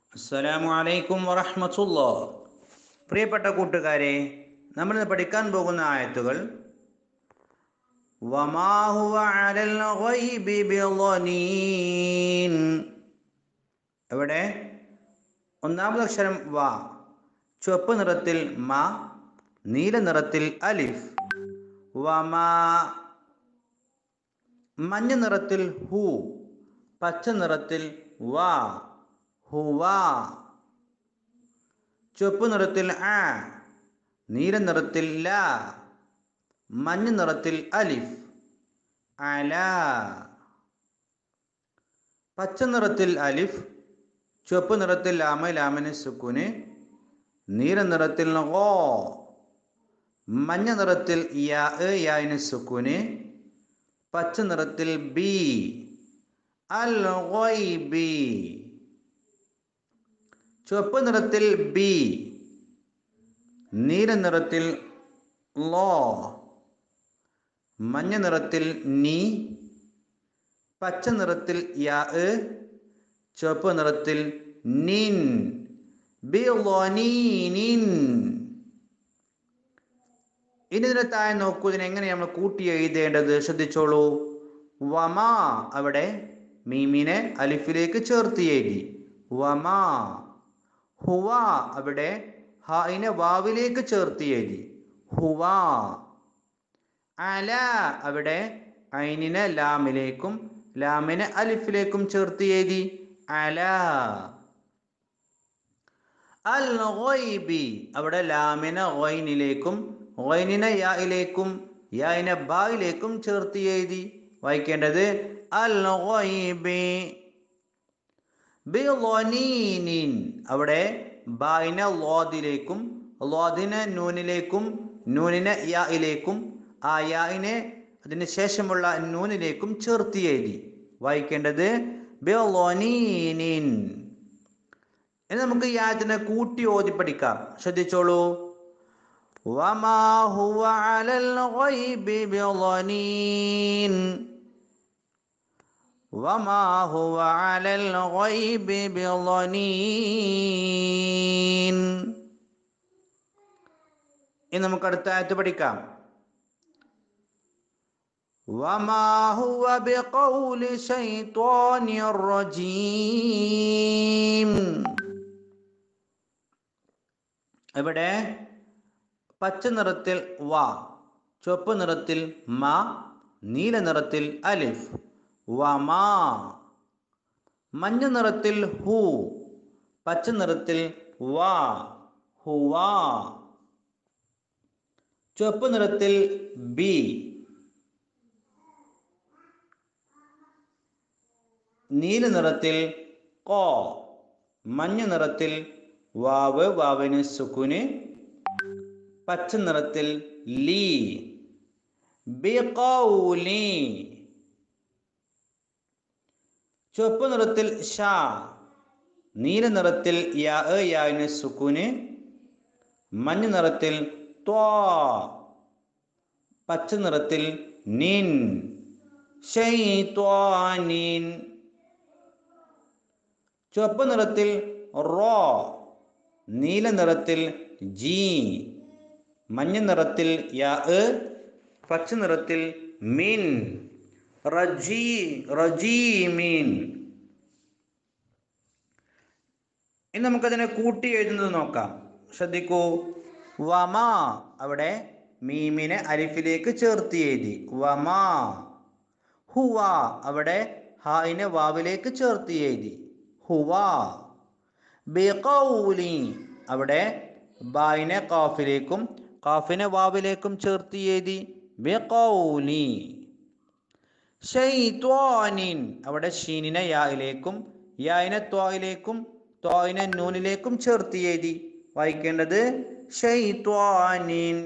അസ്സലാമു അലൈക്കും വറഹ്മത്തുള്ള പ്രിയപ്പെട്ട കൂട്ടുകാരെ നമ്മൾ ഇന്ന് പഠിക്കാൻ പോകുന്ന ആയത്തുകൾ വമാ ഹുവ അലൽ ഗൈബി ബിളനീൻ ഇവിടെ ഒന്നാമത് അക്ഷരം വ ചുവപ്പ് നിറത്തിൽ മ നീല നിറത്തിൽ അലിഫ് വമാ മഞ്ഞ നിറത്തിൽ ഹു പച്ച നിറത്തിൽ വാ ഹുവ ചുവപ്പ് നിറത്തിൽ ആ നീല നിറത്തിൽ ല മഞ്ഞ നിറത്തിൽ അലിഫ് അല പച്ച നിറത്തിൽ അലിഫ് ചുവപ്പ് നിറത്തിൽ ലാമ ലാമന് സുക്കുന് നീല നിറത്തിൽ ഗോ മഞ്ഞ നിറത്തിൽ യാ യാന് സുക്കുന് പച്ച നിറത്തിൽ ബി അൽ ഗൈബി ചുവപ്പ് നിറത്തിൽ ബി നീല നിറത്തിൽ ലോ മഞ്ഞ നിറത്തിൽ നീ പച്ച നിറത്തിൽ യാ ചുവപ്പ് നിറത്തിൽ നിൻ ബിളനീനിൻ ഇനി ഇതിനെ താഴെ നോക്കൂ ഇതിനെ എങ്ങനെ നമ്മൾ കൂട്ടി എഴുതേണ്ടത് ശ്രദ്ധിച്ചോളൂ വമാ അവിടെ മീമിനെ അലിഫിലേക്ക് ചേർത്ത് എഴുതി വമാ ഹുവ അവിടെ ഹായിനെ വാവിലേക്ക് ചേർത്ത് എഴുതി ഹുവ അല അവിടെ ഐനിനെ ലാമിലേക്കും ലാമിനെ അലിഫിലേക്കും ചേർത്ത് എഴുതി അല അൽ ഗൈബി അവിടെ ലാമിനെ ഗൈനിലേക്കും ഗൈനിനെ യായിലേക്കും യായിനെ ബായിലേക്കും ചേർത്ത് എഴുതി വായിക്കേണ്ടത് അൽ ഗൈബി ബിളനീനിൻ അവിടെ ബായിനെ ലോദിലേക്കും ലോദിനെ നൂനിലേക്കും നൂനിനെ യായിലേക്കും ആ യായിനെ അതിന് ശേഷമുള്ള നൂനിലേക്കും ചേർത്ത് എഴുതി വായിക്കേണ്ടത് ബിളനീനിൻ ഇനി നമുക്ക് ഈ ആയത്തിനെ കൂട്ടി ഓതി പഠിക്കാം ശ്രദ്ധിച്ചോളൂ വമാ ഹുവ അലൽ ഗൈബി ബിളനീൻ وما هو على الغيب بضنين ഇനി നമുക്ക് അടുത്ത ആയത്ത് പഠിക്കാം وما هو بقول شيطان رجيم ഇവിടെ പച്ച നിറത്തിൽ വ ചുവപ്പ് നിറത്തിൽ മ നീല നിറത്തിൽ അലിഫ് വമാ മഞ്ഞ നിറത്തിൽ ഹു പച്ച നിറത്തിൽ വാ ഹുവാ ചുവപ്പ് നിറത്തിൽ ബി നീല നിറത്തിൽ കോ മഞ്ഞ നിറത്തിൽ വാവ് വാവിന് സുക്കുന് പച്ച നിറത്തിൽ ലീ ബിഖൗലി ചുവപ്പ് നിറത്തിൽ ഷാ നീല നിറത്തിൽ യാ യാന് സുക്കുന് മഞ്ഞ നിറത്തിൽ ത്വാ പച്ച നിറത്തിൽ നിൻ ഷൈത്വാനിൻ ചുവപ്പ് നിറത്തിൽ റോ നീല നിറത്തിൽ ജി മഞ്ഞ നിറത്തിൽ യാ പച്ച നിറത്തിൽ മിൻ റജീ റജീമീൻ ഇനി നമുക്കതിനെ കൂട്ടി എഴുതുന്നത് നോക്കാം ശ്രദ്ധിക്കൂ വമാ അവിടെ മീമിനെ അരിഫിലേക്ക് ചേർത്ത് എഴുതി വമാ ഹുവ അവിടെ ഹായിനെ വാവിലേക്ക് ചേർത്ത് എഴുതി ഹുവ ബിഖൗലി അവിടെ ബായിനെ കാഫിലേക്കും കാഫിനെ വാവിലേക്കും ചേർത്ത് എഴുതി ബിഖൗലി ഷൈത്വാനിൻ അവിടെ ഷീനിനെ യായിലേക്കും യായിനെ ത്വായിലേക്കും ത്വായിനെ നൂനിലേക്കും ചേർത്ത് എഴുതി വായിക്കേണ്ടത് ഷൈത്വാനിൻ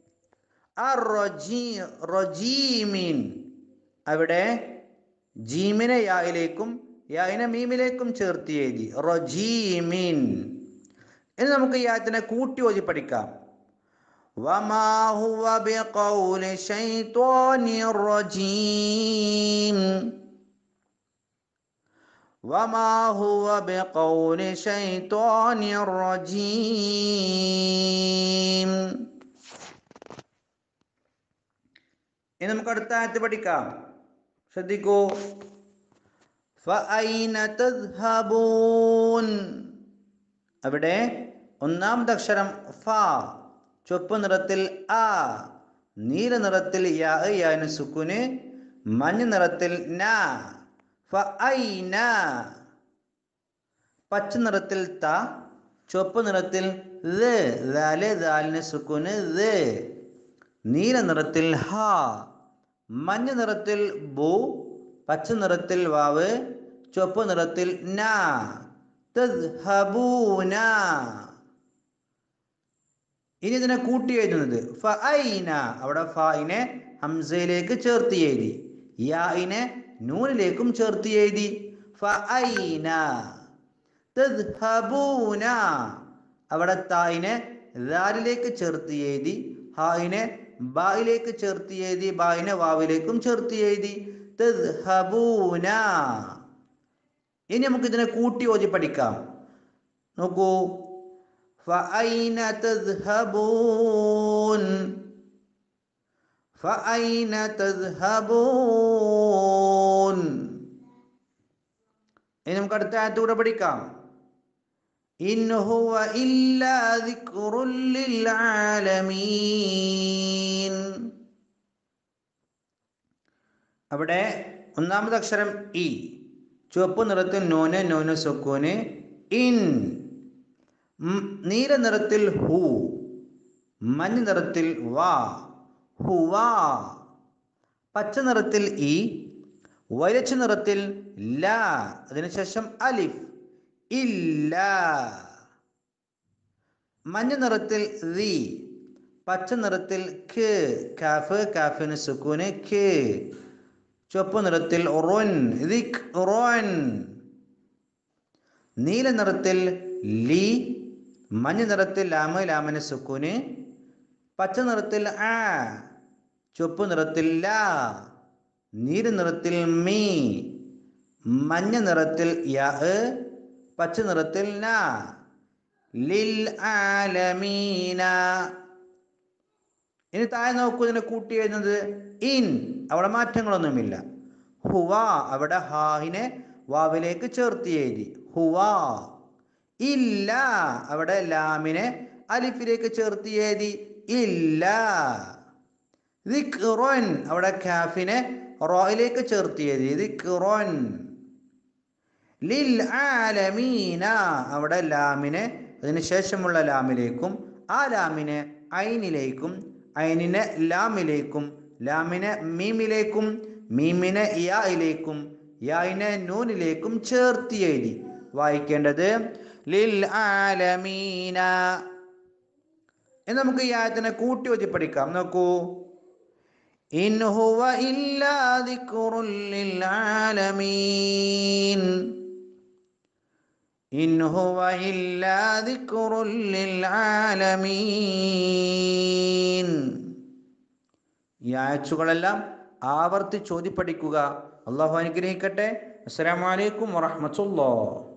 റജീമിൻ അവിടെ ജീമിനെ യായിലേക്കും യായിനെ മീമിലേക്കും ചേർത്ത് എഴുതി റജീമിൻ ഇനി നമുക്ക് ഈ ആയത്തിനെ കൂട്ടി ഓതി പഠിക്കാം وما هو بقول شيطان رجيم وما هو بقول شيطان رجيم ഇനി നമുക്ക് അടുത്ത ആയത്ത് പഠിക്കാം ശ്രദ്ധിക്കൂ فأين تذهبون അവിടെ ഒന്നാമത്തെ അക്ഷരം ഫ ചുവപ്പ് നിറത്തിൽ ആ നീല നിറത്തിൽ യാ യാന് സുക്കുന് മഞ്ഞ നിറത്തിൽ ന ഫഅൈന പച്ച നിറത്തിൽ ത ചുവപ്പ് നിറത്തിൽ ല് ദാല് ദാലിന് സുക്കുന് ല് നീല നിറത്തിൽ ഹ മഞ്ഞ നിറത്തിൽ ബു പച്ച നിറത്തിൽ വാവ് ചുവപ്പ് നിറത്തിൽ ന തദ്ഹബൂന ഇനി ഇതിനെ കൂട്ടി എഴുതുന്നത് ഫഅൈന അവിടെ ഫായിനെ ഹംസയിലേക്ക് ചേർത്ത് എഴുതി യായിനെ നൂനിലേക്കും ചേർത്ത് എഴുതി ഫഅൈന തദ്ഹബൂന അവിടെ തായിനെ ദാലിലേക്ക് ചേർത്ത് എഴുതി ഹായിനെ ബായിലേക്ക് ചേർത്ത് എഴുതി ബായിനെ വാവിലേക്കും ചേർത്ത് എഴുതി തദ്ഹബൂന ഇനി നമുക്ക് ഇതിനെ കൂട്ടി ഓതി പഠിക്കാം നോക്കൂ فأين تذهبون فأين تذهبون ഇനി നമുക്ക് അടുത്ത ആയത്തൂടെ പഠിക്കാം ഇൻ ഹുവ ഇല്ലാ ദിക്റുൽ ലിൽ ആലമീൻ അവിടെ ഒന്നാമത്തെ അക്ഷരം ഇ ചുവപ്പ് നിറത്തിൽ നോന് നോന് സൊക്കൂന് ഇൻ ഉം, നീല നിറത്തിൽ ഹു മഞ്ഞ നിറത്തിൽ വാ ഹുവാ പച്ച നിറത്തിൽ ഇ വരച്ച നിറത്തിൽ ല അതിനുശേഷം അലിഫ് ഇല്ല മഞ്ഞ നിറത്തിൽ ദി പച്ച നിറത്തിൽ ഖ് കാഫ് കാഫിന് സുക്കൂന് ഖ് ചുവപ്പ് നിറത്തിൽ റൊൻ ദിക് റൊൻ നീല നിറത്തിൽ ലി മഞ്ഞ നിറത്തിൽ ലാമ് ലാമിന് സുക്കൂന് പച്ച നിറത്തിൽ ആ ചുവപ്പ് നിറത്തിൽ ല നീല നിറത്തിൽ മീ മഞ്ഞ നിറത്തിൽ യ പച്ച നിറത്തിൽ ന ലിൽ ആലമീന ഇനി താഴെ നോക്കൂ ഇതിനെ കൂട്ടി എഴുതുന്നത് ഇൻ അവിടെ മാറ്റങ്ങളൊന്നുമില്ല ഹുവ അവിടെ ഹാഹിനെ വാവിലേക്ക് ചേർത്ത് എഴുതി ഹുവ ഇല്ല അവിടെ ലാമിനെ അലിഫിലേക്ക് ചേർത്ത് എഴുതി ഇല്ല ദിക്റോൻ അവിടെ കാഫിനെ റോയിലേക്ക് ചേർത്ത് എഴുതി ദിക്റോൻ ലിൽ ആലമീന അവിടെ ലാമിനെ അതിന് ശേഷമുള്ള ലാമിലേക്കും ആ ലാമിനെ ഐനിലേക്കും ഐനിനെ ലാമിലേക്കും ലാമിനെ മീമിലേക്കും മീമിനെ യായിലേക്കും യായിനെ നൂനിലേക്കും ചേർത്ത് എഴുതി വായിക്കേണ്ടത് ലിൽ ആലമീന എന്ന് നമുക്ക് ഈ ആയത്തിനെ കൂട്ടി വെച്ച് പഠിക്കാം നോക്കൂ ഇൻ ഹുവ ഇല്ലാ ദിക്റുൽ ലിൽ ആലമീൻ ഇൻ ഹുവ ഇല്ലാ ദിക്റുൽ ലിൽ ആലമീൻ ഈ ആയച്ചുകളെല്ലാം ആവർത്തി ചോദ്യം പഠിക്കുക അള്ളാഹു അനുഗ്രഹിക്കട്ടെ അസ്സലാമു അലൈക്കും വറഹ്മത്തുള്ളാഹി